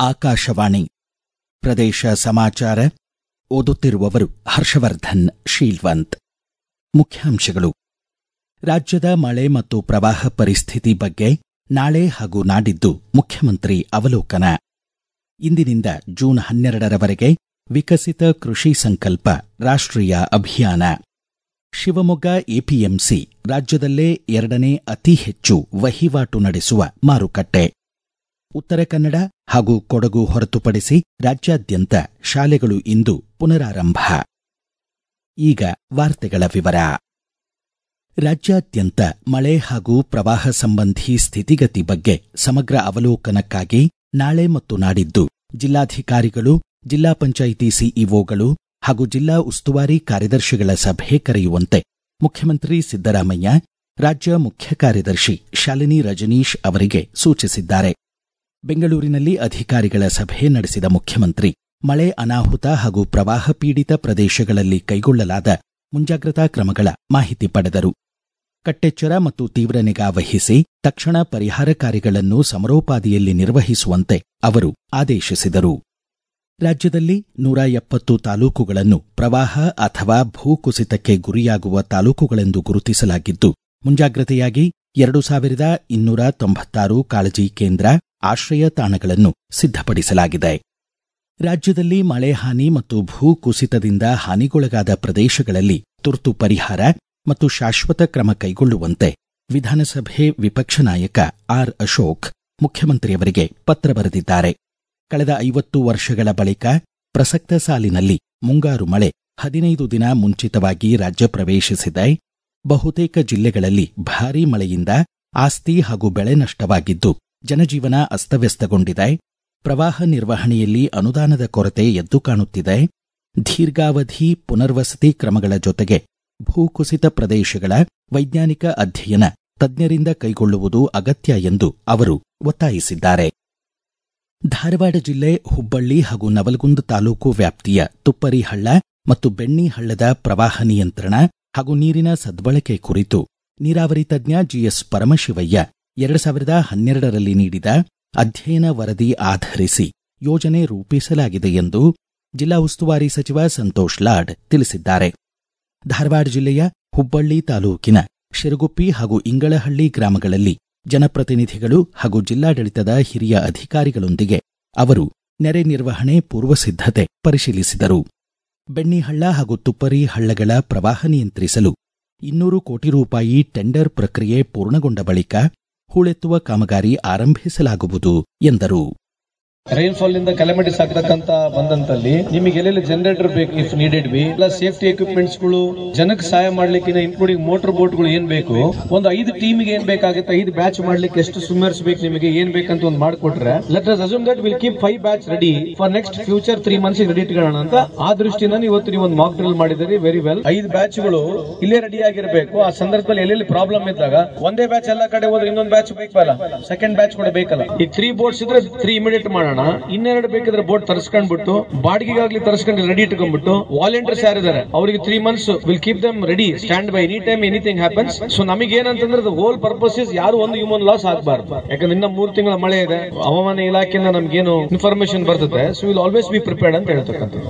ಆಕಾಶವಾಣಿ ಪ್ರದೇಶ ಸಮಾಚಾರ ಓದುತ್ತಿರುವವರು ಹರ್ಷವರ್ಧನ್ ಶೀಲ್ವಂತ್ ಮುಖ್ಯಾಂಶಗಳು ರಾಜ್ಯದ ಮಳೆ ಮತ್ತು ಪ್ರವಾಹ ಪರಿಸ್ಥಿತಿ ಬಗ್ಗೆ ನಾಳೆ ಹಾಗೂ ನಾಡಿದ್ದು ಮುಖ್ಯಮಂತ್ರಿ ಅವಲೋಕನ ಇಂದಿನಿಂದ ಜೂನ್ ಹನ್ನೆರಡರವರೆಗೆ ವಿಕಸಿತ ಕೃಷಿ ಸಂಕಲ್ಪ ರಾಷ್ಟ್ರೀಯ ಅಭಿಯಾನ ಶಿವಮೊಗ್ಗ ಎಪಿಎಂಸಿ ರಾಜ್ಯದಲ್ಲೇ ಎರಡನೇ ಅತಿ ಹೆಚ್ಚು ವಹಿವಾಟು ನಡೆಸುವ ಮಾರುಕಟ್ಟೆ ಉತ್ತರ ಕನ್ನಡ ಹಾಗೂ ಕೊಡಗು ಹೊರತುಪಡಿಸಿ ರಾಜ್ಯಾದ್ಯಂತ ಶಾಲೆಗಳು ಇಂದು ಪುನರಾರಂಭ ಈಗ ವಾರ್ತೆಗಳ ವಿವರ ರಾಜ್ಯಾದ್ಯಂತ ಮಳೆ ಹಾಗೂ ಪ್ರವಾಹ ಸಂಬಂಧಿ ಸ್ಥಿತಿಗತಿ ಬಗ್ಗೆ ಸಮಗ್ರ ಅವಲೋಕನಕ್ಕಾಗಿ ನಾಳೆ ಮತ್ತು ನಾಡಿದ್ದು ಜಿಲ್ಲಾಧಿಕಾರಿಗಳು ಜಿಲ್ಲಾ ಪಂಚಾಯಿತಿ ಸಿಇಒಗಳು ಹಾಗೂ ಜಿಲ್ಲಾ ಉಸ್ತುವಾರಿ ಕಾರ್ಯದರ್ಶಿಗಳ ಸಭೆ ಕರೆಯುವಂತೆ ಮುಖ್ಯಮಂತ್ರಿ ಸಿದ್ದರಾಮಯ್ಯ ರಾಜ್ಯ ಮುಖ್ಯ ಕಾರ್ಯದರ್ಶಿ ಶಾಲಿನಿ ರಜನೀಶ್ ಅವರಿಗೆ ಸೂಚಿಸಿದ್ದಾರೆ ಬೆಂಗಳೂರಿನಲ್ಲಿ ಅಧಿಕಾರಿಗಳ ಸಭೆ ನಡೆಸಿದ ಮುಖ್ಯಮಂತ್ರಿ ಮಳೆ ಅನಾಹುತ ಹಾಗೂ ಪ್ರವಾಹ ಪೀಡಿತ ಪ್ರದೇಶಗಳಲ್ಲಿ ಕೈಗೊಳ್ಳಲಾದ ಮುಂಜಾಗ್ರತಾ ಕ್ರಮಗಳ ಮಾಹಿತಿ ಪಡೆದರು ಕಟ್ಟೆಚ್ಚರ ಮತ್ತು ತೀವ್ರ ನಿಗಾ ವಹಿಸಿ ತಕ್ಷಣ ಪರಿಹಾರ ಕಾರ್ಯಗಳನ್ನು ಸಮರೋಪಾದಿಯಲ್ಲಿ ನಿರ್ವಹಿಸುವಂತೆ ಅವರು ಆದೇಶಿಸಿದರು ರಾಜ್ಯದಲ್ಲಿ ನೂರ ಎಪ್ಪತ್ತು ತಾಲೂಕುಗಳನ್ನು ಪ್ರವಾಹ ಅಥವಾ ಭೂಕುಸಿತಕ್ಕೆ ಗುರಿಯಾಗುವ ತಾಲೂಕುಗಳೆಂದು ಗುರುತಿಸಲಾಗಿದ್ದು ಮುಂಜಾಗ್ರತೆಯಾಗಿ ಎರಡು ಸಾವಿರದ ಇನ್ನೂರ ತೊಂಬತ್ತಾರು ಕಾಳಜಿ ಕೇಂದ್ರ ಆಶ್ರಯ ತಾಣಗಳನ್ನು ಸಿದ್ಧಪಡಿಸಲಾಗಿದೆ ರಾಜ್ಯದಲ್ಲಿ ಮಳೆ ಹಾನಿ ಮತ್ತು ಭೂಕುಸಿತದಿಂದ ಹಾನಿಗೊಳಗಾದ ಪ್ರದೇಶಗಳಲ್ಲಿ ತುರ್ತು ಪರಿಹಾರ ಮತ್ತು ಶಾಶ್ವತ ಕ್ರಮ ಕೈಗೊಳ್ಳುವಂತೆ ವಿಧಾನಸಭೆ ವಿಪಕ್ಷ ನಾಯಕ ಆರ್ ಅಶೋಕ್ ಮುಖ್ಯಮಂತ್ರಿಯವರಿಗೆ ಪತ್ರ ಬರೆದಿದ್ದಾರೆ ಕಳೆದ ಐವತ್ತು ವರ್ಷಗಳ ಬಳಿಕ ಪ್ರಸಕ್ತ ಸಾಲಿನಲ್ಲಿ ಮುಂಗಾರು ಮಳೆ ಹದಿನೈದು ದಿನ ಮುಂಚಿತವಾಗಿ ರಾಜ್ಯ ಪ್ರವೇಶಿಸಿದೆ ಬಹುತೇಕ ಜಿಲ್ಲೆಗಳಲ್ಲಿ ಭಾರೀ ಮಳೆಯಿಂದ ಆಸ್ತಿ ಹಾಗೂ ಬೆಳೆ ನಷ್ಟವಾಗಿದ್ದು ಜನಜೀವನ ಅಸ್ತವ್ಯಸ್ತಗೊಂಡಿದೆ ಪ್ರವಾಹ ನಿರ್ವಹಣೆಯಲ್ಲಿ ಅನುದಾನದ ಕೊರತೆ ಎದ್ದು ಕಾಣುತ್ತಿದೆ ದೀರ್ಘಾವಧಿ ಪುನರ್ವಸತಿ ಕ್ರಮಗಳ ಜೊತೆಗೆ ಭೂಕುಸಿತ ಪ್ರದೇಶಗಳ ವೈಜ್ಞಾನಿಕ ಅಧ್ಯಯನ ತಜ್ಞರಿಂದ ಕೈಗೊಳ್ಳುವುದು ಅಗತ್ಯ ಎಂದು ಅವರು ಒತ್ತಾಯಿಸಿದ್ದಾರೆ ಧಾರವಾಡ ಜಿಲ್ಲೆ ಹುಬ್ಬಳ್ಳಿ ಹಾಗೂ ನವಲಗುಂದ ತಾಲೂಕು ವ್ಯಾಪ್ತಿಯ ತುಪ್ಪರಿಹಳ್ಳ ಮತ್ತು ಬೆಣ್ಣಿಹಳ್ಳದ ಪ್ರವಾಹ ನಿಯಂತ್ರಣ ಹಾಗೂ ನೀರಿನ ಸದ್ಬಳಕೆ ಕುರಿತು ನೀರಾವರಿ ತಜ್ಞ ಜಿಎಸ್ ಪರಮಶಿವಯ್ಯ ಎರಡು ಸಾವಿರದ ಹನ್ನೆರಡರಲ್ಲಿ ನೀಡಿದ ಅಧ್ಯಯನ ವರದಿ ಆಧರಿಸಿ ಯೋಜನೆ ರೂಪಿಸಲಾಗಿದೆ ಎಂದು ಜಿಲ್ಲಾ ಉಸ್ತುವಾರಿ ಸಚಿವ ಸಂತೋಷ್ ಲಾಡ್ ತಿಳಿಸಿದ್ದಾರೆ ಧಾರವಾಡ ಜಿಲ್ಲೆಯ ಹುಬ್ಬಳ್ಳಿ ತಾಲೂಕಿನ ಶಿರಗುಪ್ಪಿ ಹಾಗೂ ಇಂಗಳಹಳ್ಳಿ ಗ್ರಾಮಗಳಲ್ಲಿ ಜನಪ್ರತಿನಿಧಿಗಳು ಹಾಗೂ ಜಿಲ್ಲಾಡಳಿತದ ಹಿರಿಯ ಅಧಿಕಾರಿಗಳೊಂದಿಗೆ ಅವರು ನೆರೆ ನಿರ್ವಹಣೆ ಪೂರ್ವಸಿದ್ಧತೆ ಪರಿಶೀಲಿಸಿದರು ಬೆಣ್ಣಿಹಳ್ಳ ಹಾಗೂ ತುಪ್ಪರಿ ಹಳ್ಳಗಳ ಪ್ರವಾಹ ನಿಯಂತ್ರಿಸಲು ಇನ್ನೂರು ಕೋಟಿ ರೂಪಾಯಿ ಟೆಂಡರ್ ಪ್ರಕ್ರಿಯೆ ಪೂರ್ಣಗೊಂಡ ಬಳಿಕ ಹೂಳೆತ್ತುವ ಕಾಮಗಾರಿ ಆರಂಭಿಸಲಾಗುವುದು ಎಂದರು ರೈನ್ಫಾಲ್ ನಿಂದ ಕೆಲಮಿಟೀಸ್ ಆಗ್ತಕ್ಕಂತ ಬಂದಂತಲ್ಲಿ ನಿಮಗೆ ಎಲ್ಲೆಲ್ಲಿ ಜನರೇಟರ್ ಬೇಕು if needed be plus safety equipments ಗಳು ಜನಕ್ಕೆ ಸಹಾಯ ಮಾಡ್ಲಿಕ್ಕೆ ಇನ್ಕ್ಲೂಡಿಂಗ್ ಮೋಟರ್ ಬೋಟ್ ಗಳು ಏನ್ ಬೇಕು ಒಂದು ಐದು ಟೀಮ್ಗೆ ಏನ್ ಬೇಕಾಗುತ್ತೆ ಐದು ಬ್ಯಾಚ್ ಮಾಡ್ಲಿಕ್ಕೆ ಎಷ್ಟು ಸ್ವಿಮ್ಮರ್ಸ್ ಬೇಕು ನಿಮಗೆ ಏನ್ ಬೇಕಂತ ಒಂದು ಮಾಡ್ಕೊಟ್ರೆ let us assume that will keep five batch ready for next future three months ready ಇಟ್ಕೊಳ್ಳೋಣ ಅಂತ ಆ ದೃಷ್ಟಿಯಿಂದ ಇವತ್ತು ನೀವು ಒಂದು ಮಾಕ್ ಡ್ರಿಲ್ ಮಾಡಿದಿರಿ ವೆರಿ ವೆಲ್ ಐದು ಬ್ಯಾಚ್ ಗಳು ಇಲ್ಲೇ ರೆಡಿ ಆಗಿರಬೇಕು ಆ ಸಂದರ್ಭದಲ್ಲಿ ಎಲ್ಲೆಲ್ಲಿ ಪ್ರಾಬ್ಲಮ್ ಇದ್ದಾಗ ಒಂದೇ ಬ್ಯಾಚ್ ಎಲ್ಲ ಕಡೆ ಹೋದ್ರೆ ಇನ್ನೊಂದು ಬ್ಯಾಚ್ ಬೇಕಲ್ಲ ಸೆಕೆಂಡ್ ಬ್ಯಾಚ್ ಕೂಡ ಬೇಕಲ್ಲ ಈ ತ್ರೀ ಬೋಟ್ಸ್ ಇದ್ರೆ ತ್ರೀ ಇಮಿಡಿಯೇಟ್ ಮಾಡೋಣ ಇನ್ನೆರಡು ಬೇಕಿದ್ರೆ ಬೋಟ್ ತರಿಸ್ಕೊಂಡ್ಬಿಟ್ಟು ಬಾಡಿಗೆಗಾಗ್ಲಿ ತರಿಸ್ಕೊಂಡು ರೆಡಿ ಇಟ್ಕೊಂಡ್ಬಿಟ್ಟು ವಾಲಂಟಿಯರ್ಸ್ ಯಾರಿದ್ದಾರೆ ಅವರಿಗೆ three months will keep them ready stand by any time anything happens so ನಮಗೆ ಏನಂತಂದ್ರೆ ಹೋಲ್ ಪರ್ಪಸ್ ಇಸ್ ಯಾರು ಒಂದು ಹ್ಯೂಮನ್ ಲಾಸ್ ಆಗಬಾರ್ದು ಯಾಕಂದ್ರೆ ಇನ್ನ ಮೂರು ತಿಂಗಳ ಮಳೆ ಇದೆ ಹವಾಮಾನ ಇಲಾಖೆಯಿಂದ ನಮ್ಗೇನು ಇನ್ಫಾರ್ಮೇಶನ್ ಬರ್ತದೆ so will always be prepared ಅಂತ ಹೇಳ್ತಕ್ಕಂಥದ್ದು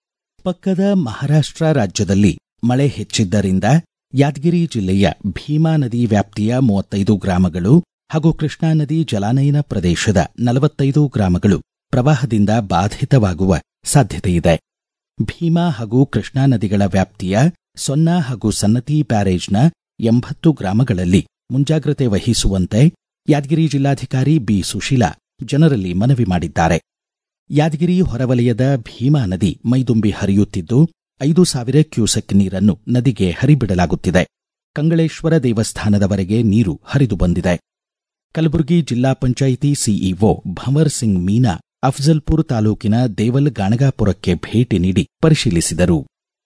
ಪಕ್ಕದ ಮಹಾರಾಷ್ಟ್ರ ರಾಜ್ಯದಲ್ಲಿ ಮಳೆ ಹೆಚ್ಚಿದ್ದರಿಂದ ಯಾದಗಿರಿ ಜಿಲ್ಲೆಯ ಭೀಮಾ ನದಿ ವ್ಯಾಪ್ತಿಯ ಮೂವತ್ತೈದು ಗ್ರಾಮಗಳು ಹಾಗೂ ಕೃಷ್ಣಾ ನದಿ ಜಲಾನಯನ ಪ್ರದೇಶದ ನಲವತ್ತೈದು ಗ್ರಾಮಗಳು ಪ್ರವಾಹದಿಂದ ಬಾಧಿತವಾಗುವ ಸಾಧ್ಯತೆಯಿದೆ ಭೀಮಾ ಹಾಗೂ ಕೃಷ್ಣಾ ನದಿಗಳ ವ್ಯಾಪ್ತಿಯ ಸೊನ್ನಾ ಹಾಗೂ ಸನ್ನತಿ ಬ್ಯಾರೇಜ್ನ ಎಂಬತ್ತು ಗ್ರಾಮಗಳಲ್ಲಿ ಮುಂಜಾಗ್ರತೆ ವಹಿಸುವಂತೆ ಯಾದಗಿರಿ ಜಿಲ್ಲಾಧಿಕಾರಿ ಬಿ ಸುಶೀಲಾ ಜನರಲ್ಲಿ ಮನವಿ ಮಾಡಿದ್ದಾರೆ ಯಾದಗಿರಿ ಹೊರವಲಯದ ಭೀಮಾ ನದಿ ಮೈದುಂಬಿ ಹರಿಯುತ್ತಿದ್ದು ಐದು ಸಾವಿರ ಕ್ಯೂಸೆಕ್ ನೀರನ್ನು ನದಿಗೆ ಹರಿಬಿಡಲಾಗುತ್ತಿದೆ ಕಂಗಳೇಶ್ವರ ದೇವಸ್ಥಾನದವರೆಗೆ ನೀರು ಹರಿದು ಬಂದಿದೆ ಕಲಬುರಗಿ ಜಿಲ್ಲಾ ಪಂಚಾಯಿತಿ ಸಿಇಒ ಭಂವರ್ ಸಿಂಗ್ ಮೀನಾ ಅಫ್ಜಲ್ಪುರ್ ತಾಲೂಕಿನ ದೇವಲ್ ಗಾಣಗಾಪುರಕ್ಕೆ ಭೇಟಿ ನೀಡಿ ಪರಿಶೀಲಿಸಿದರು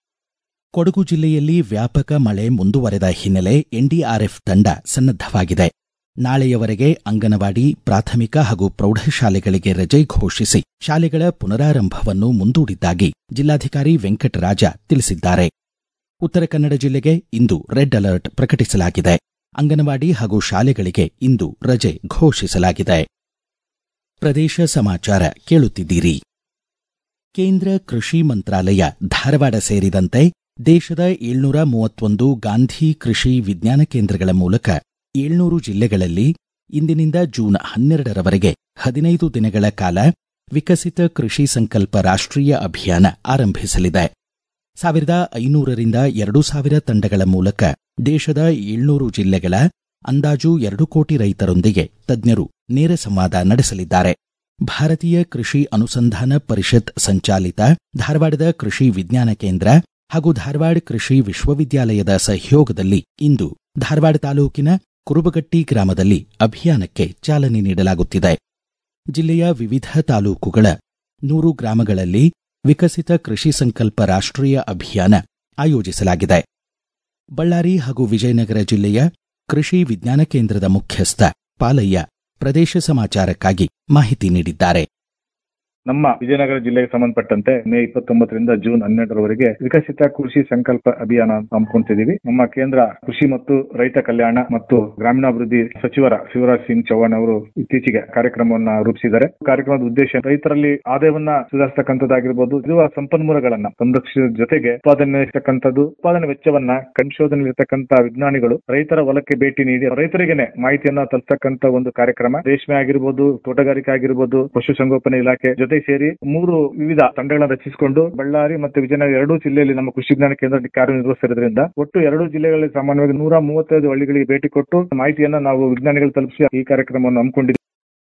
ಕೊಡಗು ಜಿಲ್ಲೆಯಲ್ಲಿ ವ್ಯಾಪಕ ಮಳೆ ಮುಂದುವರೆದ ಹಿನ್ನೆಲೆ ಎನ್ಡಿಆರ್ಎಫ್ ತಂಡ ಸನ್ನದ್ದವಾಗಿದೆ ನಾಳೆಯವರೆಗೆ ಅಂಗನವಾಡಿ ಪ್ರಾಥಮಿಕ ಹಾಗೂ ಪ್ರೌಢಶಾಲೆಗಳಿಗೆ ರಜೆ ಘೋಷಿಸಿ ಶಾಲೆಗಳ ಪುನರಾರಂಭವನ್ನು ಮುಂದೂಡಿದ್ದಾಗಿ ಜಿಲ್ಲಾಧಿಕಾರಿ ವೆಂಕಟರಾಜ ತಿಳಿಸಿದ್ದಾರೆ ಉತ್ತರ ಕನ್ನಡ ಜಿಲ್ಲೆಗೆ ಇಂದು ರೆಡ್ ಅಲರ್ಟ್ ಪ್ರಕಟಿಸಲಾಗಿದೆ ಅಂಗನವಾಡಿ ಹಾಗೂ ಶಾಲೆಗಳಿಗೆ ಇಂದು ರಜೆ ಘೋಷಿಸಲಾಗಿದೆ ಪ್ರದೇಶ ಸಮಾಚಾರ ಕೇಳುತ್ತಿದ್ದೀರಿ ಕೇಂದ್ರ ಕೃಷಿ ಮಂತ್ರಾಲಯ ಧಾರವಾಡ ಸೇರಿದಂತೆ ದೇಶದ ಏಳ್ನೂರ ಮೂವತ್ತೊಂದು ಗಾಂಧಿ ಕೃಷಿ ವಿಜ್ಞಾನ ಕೇಂದ್ರಗಳ ಮೂಲಕ ಏಳ್ನೂರು ಜಿಲ್ಲೆಗಳಲ್ಲಿ ಇಂದಿನಿಂದ ಜೂನ್ ಹನ್ನೆರಡರವರೆಗೆ ಹದಿನೈದು ದಿನಗಳ ಕಾಲ ವಿಕಸಿತ ಕೃಷಿ ಸಂಕಲ್ಪ ರಾಷ್ಟ್ರೀಯ ಅಭಿಯಾನ ಆರಂಭಿಸಲಿದೆ ಸಾವಿರದ ಐನೂರರಿಂದ ಎರಡು ಸಾವಿರ ತಂಡಗಳ ಮೂಲಕ ದೇಶದ ಏಳ್ನೂರು ಜಿಲ್ಲೆಗಳ ಅಂದಾಜು ಎರಡು ಕೋಟಿ ರೈತರೊಂದಿಗೆ ತಜ್ಞರು ನೇರ ಸಂವಾದ ನಡೆಸಲಿದ್ದಾರೆ ಭಾರತೀಯ ಕೃಷಿ ಅನುಸಂಧಾನ ಪರಿಷತ್ ಸಂಚಾಲಿತ ಧಾರವಾಡದ ಕೃಷಿ ವಿಜ್ಞಾನ ಕೇಂದ್ರ ಹಾಗೂ ಧಾರವಾಡ ಕೃಷಿ ವಿಶ್ವವಿದ್ಯಾಲಯದ ಸಹಯೋಗದಲ್ಲಿ ಇಂದು ಧಾರವಾಡ ತಾಲೂಕಿನ ಕುರುಬಗಟ್ಟಿ ಗ್ರಾಮದಲ್ಲಿ ಅಭಿಯಾನಕ್ಕೆ ಚಾಲನೆ ನೀಡಲಾಗುತ್ತಿದೆ ಜಿಲ್ಲೆಯ ವಿವಿಧ ತಾಲೂಕುಗಳ ನೂರು ಗ್ರಾಮಗಳಲ್ಲಿ ವಿಕಸಿತ ಕೃಷಿ ಸಂಕಲ್ಪ ರಾಷ್ಟ್ರೀಯ ಅಭಿಯಾನ ಆಯೋಜಿಸಲಾಗಿದೆ ಬಳ್ಳಾರಿ ಹಾಗೂ ವಿಜಯನಗರ ಜಿಲ್ಲೆಯ ಕೃಷಿ ವಿಜ್ಞಾನ ಕೇಂದ್ರದ ಮುಖ್ಯಸ್ಥ ಪಾಲಯ್ಯ ಪ್ರದೇಶ ಸಮಾಚಾರಕ್ಕಾಗಿ ಮಾಹಿತಿ ನೀಡಿದ್ದಾರೆ ನಮ್ಮ ವಿಜಯನಗರ ಜಿಲ್ಲೆಗೆ ಸಂಬಂಧಪಟ್ಟಂತೆ ಮೇ ಇಪ್ಪತ್ತೊಂಬತ್ತರಿಂದ ಜೂನ್ ಹನ್ನೆರಡರವರೆಗೆ ವಿಕಸಿತ ಕೃಷಿ ಸಂಕಲ್ಪ ಅಭಿಯಾನ ಹಮ್ಮಿಕೊಂಡಿದ್ದೀವಿ ನಮ್ಮ ಕೇಂದ್ರ ಕೃಷಿ ಮತ್ತು ರೈತ ಕಲ್ಯಾಣ ಮತ್ತು ಗ್ರಾಮೀಣಾಭಿವೃದ್ಧಿ ಸಚಿವರ ಶಿವರಾಜ್ ಸಿಂಗ್ ಚೌಹಾಣ್ ಅವರು ಇತ್ತೀಚೆಗೆ ಕಾರ್ಯಕ್ರಮವನ್ನ ರೂಪಿಸಿದ್ದಾರೆ ಕಾರ್ಯಕ್ರಮದ ಉದ್ದೇಶ ರೈತರಲ್ಲಿ ಆದಾಯವನ್ನ ಸುಧಾರಿಸತಕ್ಕಂಥದ್ದಾಗಿರ್ಬೋದು ಇರುವ ಸಂಪನ್ಮೂಲಗಳನ್ನ ಸಂರಕ್ಷಿಸುವ ಜೊತೆಗೆ ಉತ್ಪಾದನೆ ಇರ್ತಕ್ಕಂಥದ್ದು ಉತ್ಪಾದನೆ ವೆಚ್ಚವನ್ನ ಸಂಶೋಧನೆ ಇರತಕ್ಕಂತ ವಿಜ್ಞಾನಿಗಳು ರೈತರ ಹೊಲಕ್ಕೆ ಭೇಟಿ ನೀಡಿ ರೈತರಿಗೆನೆ ಮಾಹಿತಿಯನ್ನ ತಲುಪತಕ್ಕಂತ ಒಂದು ಕಾರ್ಯಕ್ರಮ ರೇಷ್ಮೆ ಆಗಿರ್ಬೋದು ತೋಟಗಾರಿಕೆ ಆಗಿರ್ಬೋದು ಪಶುಸಂಗೋಪನೆ ಇಲಾಖೆ ಜೊತೆ ಸೇರಿ ಮೂರು ವಿವಿಧ ತಂಡಗಳನ್ನ ರಚಿಸಿಕೊಂಡು ಬಳ್ಳಾರಿ ಮತ್ತು ವಿಜಯನಗರ ಎರಡೂ ಜಿಲ್ಲೆಯಲ್ಲಿ ನಮ್ಮ ಕೃಷಿ ವಿಜ್ಞಾನ ಕೇಂದ್ರ ಕಾರ್ಯನಿರ್ವಹಿಸಿರೋದ್ರಿಂದ ಒಟ್ಟು ಎರಡು ಜಿಲ್ಲೆಗಳಲ್ಲಿ ಸಾಮಾನ್ಯವಾಗಿ ನೂರ ಮೂವತ್ತೈದು ಹಳ್ಳಿಗಳಿಗೆ ಭೇಟಿ ಕೊಟ್ಟು ಮಾಹಿತಿಯನ್ನ ನಾವು ವಿಜ್ಞಾನಿಗಳು ತಲುಪಿಸಿ ಈ ಕಾರ್ಯಕ್ರಮವನ್ನು ಹಮ್ಮಿಕೊಂಡಿದ್ದೀವಿ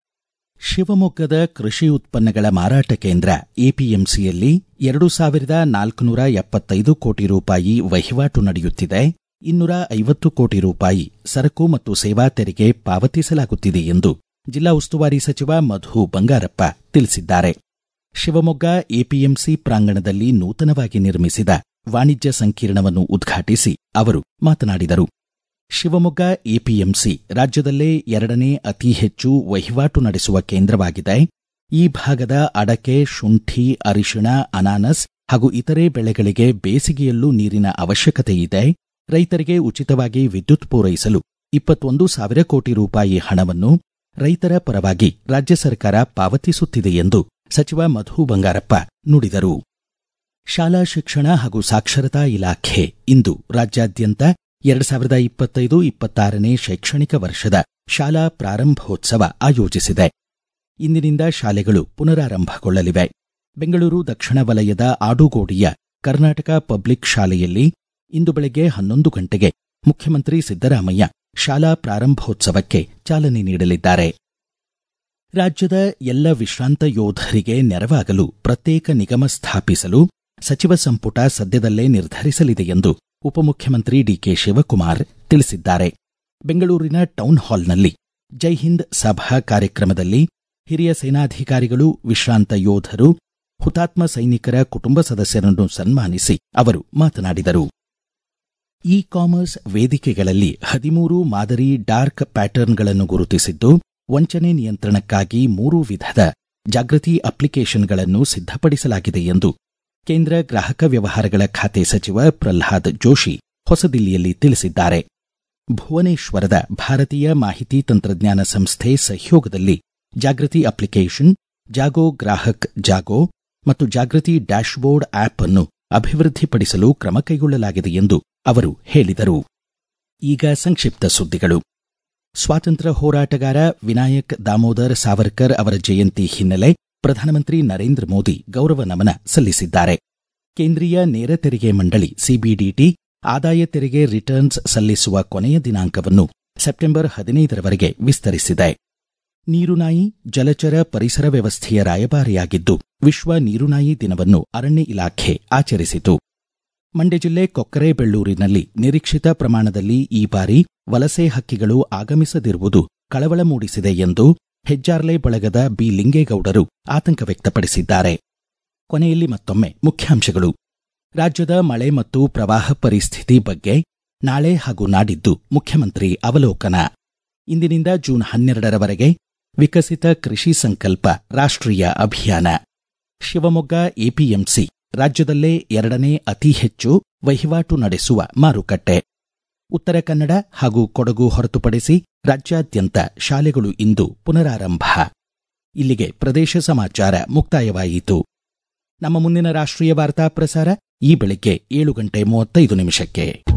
ಶಿವಮೊಗ್ಗದ ಕೃಷಿ ಉತ್ಪನ್ನಗಳ ಮಾರಾಟ ಕೇಂದ್ರ ಎಪಿಎಂಸಿಯಲ್ಲಿ ಎರಡು ಸಾವಿರದ ನಾಲ್ಕುನೂರ ಎಪ್ಪತ್ತೈದು ಕೋಟಿ ರೂಪಾಯಿ ವಹಿವಾಟು ನಡೆಯುತ್ತಿದೆ ಇನ್ನೂರ ಐವತ್ತು ಕೋಟಿ ರೂಪಾಯಿ ಸರಕು ಮತ್ತು ಸೇವಾ ತೆರಿಗೆ ಪಾವತಿಸಲಾಗುತ್ತಿದೆ ಎಂದು ಜಿಲ್ಲಾ ಉಸ್ತುವಾರಿ ಸಚಿವ ಮಧು ಬಂಗಾರಪ್ಪ ತಿಳಿಸಿದ್ದಾರೆ ಶಿವಮೊಗ್ಗ ಎಪಿಎಂಸಿ ಪ್ರಾಂಗಣದಲ್ಲಿ ನೂತನವಾಗಿ ನಿರ್ಮಿಸಿದ ವಾಣಿಜ್ಯ ಸಂಕೀರ್ಣವನ್ನು ಉದ್ಘಾಟಿಸಿ ಅವರು ಮಾತನಾಡಿದರು ಶಿವಮೊಗ್ಗ ಎಪಿಎಂಸಿ ರಾಜ್ಯದಲ್ಲೇ ಎರಡನೇ ಅತಿ ಹೆಚ್ಚು ವಹಿವಾಟು ನಡೆಸುವ ಕೇಂದ್ರವಾಗಿದೆ ಈ ಭಾಗದ ಅಡಕೆ ಶುಂಠಿ ಅರಿಶಿಣ ಅನಾನಸ್ ಹಾಗೂ ಇತರೆ ಬೆಳೆಗಳಿಗೆ ಬೇಸಿಗೆಯಲ್ಲೂ ನೀರಿನ ಅವಶ್ಯಕತೆ ಇದೆ ರೈತರಿಗೆ ಉಚಿತವಾಗಿ ವಿದ್ಯುತ್ ಪೂರೈಸಲು ಇಪ್ಪತ್ತೊಂದು ಸಾವಿರ ಕೋಟಿ ರೂಪಾಯಿ ಹಣವನ್ನು ರೈತರ ಪರವಾಗಿ ರಾಜ್ಯ ಸರ್ಕಾರ ಪಾವತಿಸುತ್ತಿದೆ ಎಂದು ಸಚಿವ ಮಧು ಬಂಗಾರಪ್ಪ ನುಡಿದರು ಶಾಲಾ ಶಿಕ್ಷಣ ಹಾಗೂ ಸಾಕ್ಷರತಾ ಇಲಾಖೆ ಇಂದು ರಾಜ್ಯಾದ್ಯಂತ ಎರಡು ಸಾವಿರದ ಇಪ್ಪತ್ತೈದು ಇಪ್ಪತ್ತಾರನೇ ಶೈಕ್ಷಣಿಕ ವರ್ಷದ ಶಾಲಾ ಪ್ರಾರಂಭೋತ್ಸವ ಆಯೋಜಿಸಿದೆ ಇಂದಿನಿಂದ ಶಾಲೆಗಳು ಪುನರಾರಂಭಗೊಳ್ಳಲಿವೆ ಬೆಂಗಳೂರು ದಕ್ಷಿಣ ವಲಯದ ಆಡುಗೋಡಿಯ ಕರ್ನಾಟಕ ಪಬ್ಲಿಕ್ ಶಾಲೆಯಲ್ಲಿ ಇಂದು ಬೆಳಗ್ಗೆ ಹನ್ನೊಂದು ಗಂಟೆಗೆ ಮುಖ್ಯಮಂತ್ರಿ ಸಿದ್ದರಾಮಯ್ಯ ಶಾಲಾ ಪ್ರಾರಂಭೋತ್ಸವಕ್ಕೆ ಚಾಲನೆ ನೀಡಲಿದ್ದಾರೆ ರಾಜ್ಯದ ಎಲ್ಲ ವಿಶ್ರಾಂತ ಯೋಧರಿಗೆ ನೆರವಾಗಲು ಪ್ರತ್ಯೇಕ ನಿಗಮ ಸ್ಥಾಪಿಸಲು ಸಚಿವ ಸಂಪುಟ ಸದ್ಯದಲ್ಲೇ ನಿರ್ಧರಿಸಲಿದೆ ಎಂದು ಉಪಮುಖ್ಯಮಂತ್ರಿ ಡಿಕೆ ಶಿವಕುಮಾರ್ ತಿಳಿಸಿದ್ದಾರೆ ಬೆಂಗಳೂರಿನ ಟೌನ್ ಹಾಲ್ನಲ್ಲಿ ಜೈ ಹಿಂದ್ ಸಭಾ ಕಾರ್ಯಕ್ರಮದಲ್ಲಿ ಹಿರಿಯ ಸೇನಾಧಿಕಾರಿಗಳು ವಿಶ್ರಾಂತ ಯೋಧರು ಹುತಾತ್ಮ ಸೈನಿಕರ ಕುಟುಂಬ ಸದಸ್ಯರನ್ನು ಸನ್ಮಾನಿಸಿ ಅವರು ಮಾತನಾಡಿದರು ಇ ಕಾಮರ್ಸ್ ವೇದಿಕೆಗಳಲ್ಲಿ ಹದಿಮೂರು ಮಾದರಿ ಡಾರ್ಕ್ ಪ್ಯಾಟರ್ನ್ಗಳನ್ನು ಗುರುತಿಸಿದ್ದು ವಂಚನೆ ನಿಯಂತ್ರಣಕ್ಕಾಗಿ ಮೂರು ವಿಧದ ಜಾಗೃತಿ ಅಪ್ಲಿಕೇಶನ್ಗಳನ್ನು ಸಿದ್ಧಪಡಿಸಲಾಗಿದೆ ಎಂದು ಕೇಂದ್ರ ಗ್ರಾಹಕ ವ್ಯವಹಾರಗಳ ಖಾತೆ ಸಚಿವ ಪ್ರಲ್ಹಾದ್ ಜೋಶಿ ಹೊಸದಿಲ್ಲಿಯಲ್ಲಿ ತಿಳಿಸಿದ್ದಾರೆ ಭುವನೇಶ್ವರದ ಭಾರತೀಯ ಮಾಹಿತಿ ತಂತ್ರಜ್ಞಾನ ಸಂಸ್ಥೆ ಸಹಯೋಗದಲ್ಲಿ ಜಾಗೃತಿ ಅಪ್ಲಿಕೇಶನ್ ಜಾಗೋ ಗ್ರಾಹಕ್ ಜಾಗೋ ಮತ್ತು ಜಾಗೃತಿ ಡ್ಯಾಶ್ಬೋರ್ಡ್ ಆಪ್ ಅನ್ನು ಅಭಿವೃದ್ಧಿಪಡಿಸಲು ಕ್ರಮ ಕೈಗೊಳ್ಳಲಾಗಿದೆ ಎಂದು ಅವರು ಹೇಳಿದರು ಈಗ ಸಂಕ್ಷಿಪ್ತ ಸುದ್ದಿಗಳು ಸ್ವಾತಂತ್ರ್ಯ ಹೋರಾಟಗಾರ ವಿನಾಯಕ್ ದಾಮೋದರ್ ಸಾವರ್ಕರ್ ಅವರ ಜಯಂತಿ ಹಿನ್ನೆಲೆ ಪ್ರಧಾನಮಂತ್ರಿ ನರೇಂದ್ರ ಮೋದಿ ಗೌರವ ನಮನ ಸಲ್ಲಿಸಿದ್ದಾರೆ ಕೇಂದ್ರೀಯ ನೇರ ತೆರಿಗೆ ಮಂಡಳಿ ಸಿಬಿಡಿಟಿ ಆದಾಯ ತೆರಿಗೆ ರಿಟರ್ನ್ಸ್ ಸಲ್ಲಿಸುವ ಕೊನೆಯ ದಿನಾಂಕವನ್ನು ಸೆಪ್ಟೆಂಬರ್ ಹದಿನೈದರವರೆಗೆ ವಿಸ್ತರಿಸಿದೆ ನೀರುನಾಯಿ ಜಲಚರ ಪರಿಸರ ವ್ಯವಸ್ಥೆಯ ರಾಯಭಾರಿಯಾಗಿದ್ದು ವಿಶ್ವ ನೀರುನಾಯಿ ದಿನವನ್ನು ಅರಣ್ಯ ಇಲಾಖೆ ಆಚರಿಸಿತು ಮಂಡ್ಯ ಜಿಲ್ಲೆ ಕೊಕ್ಕರೆಬೆಳ್ಳೂರಿನಲ್ಲಿ ನಿರೀಕ್ಷಿತ ಪ್ರಮಾಣದಲ್ಲಿ ಈ ಬಾರಿ ವಲಸೆ ಹಕ್ಕಿಗಳು ಆಗಮಿಸದಿರುವುದು ಕಳವಳ ಮೂಡಿಸಿದೆ ಎಂದು ಹೆಜ್ಜಾರ್ಲೆ ಬಳಗದ ಬಿ ಲಿಂಗೇಗೌಡರು ಆತಂಕ ವ್ಯಕ್ತಪಡಿಸಿದ್ದಾರೆ ಕೊನೆಯಲ್ಲಿ ಮತ್ತೊಮ್ಮೆ ಮುಖ್ಯಾಂಶಗಳು ರಾಜ್ಯದ ಮಳೆ ಮತ್ತು ಪ್ರವಾಹ ಪರಿಸ್ಥಿತಿ ಬಗ್ಗೆ ನಾಳೆ ಹಾಗೂ ನಾಡಿದ್ದು ಮುಖ್ಯಮಂತ್ರಿ ಅವಲೋಕನ ಇಂದಿನಿಂದ ಜೂನ್ ಹನ್ನೆರಡರವರೆಗೆ ವಿಕಸಿತ ಕೃಷಿ ಸಂಕಲ್ಪ ರಾಷ್ಟ್ರೀಯ ಅಭಿಯಾನ ಶಿವಮೊಗ್ಗ ಎಪಿಎಂಸಿ ರಾಜ್ಯದಲ್ಲೇ ಎರಡನೇ ಅತಿ ಹೆಚ್ಚು ವಹಿವಾಟು ನಡೆಸುವ ಮಾರುಕಟ್ಟೆ ಉತ್ತರ ಕನ್ನಡ ಹಾಗೂ ಕೊಡಗು ಹೊರತುಪಡಿಸಿ ರಾಜ್ಯಾದ್ಯಂತ ಶಾಲೆಗಳು ಇಂದು ಪುನರಾರಂಭ ಇಲ್ಲಿಗೆ ಪ್ರದೇಶ ಸಮಾಚಾರ ಮುಕ್ತಾಯವಾಯಿತು ನಮ್ಮ ಮುಂದಿನ ರಾಷ್ಟ್ರೀಯ ವಾರ್ತಾ ಪ್ರಸಾರ ಈ ಬೆಳಿಗ್ಗೆ ಏಳು ಗಂಟೆ ಮೂವತ್ತೈದು ನಿಮಿಷಕ್ಕೆ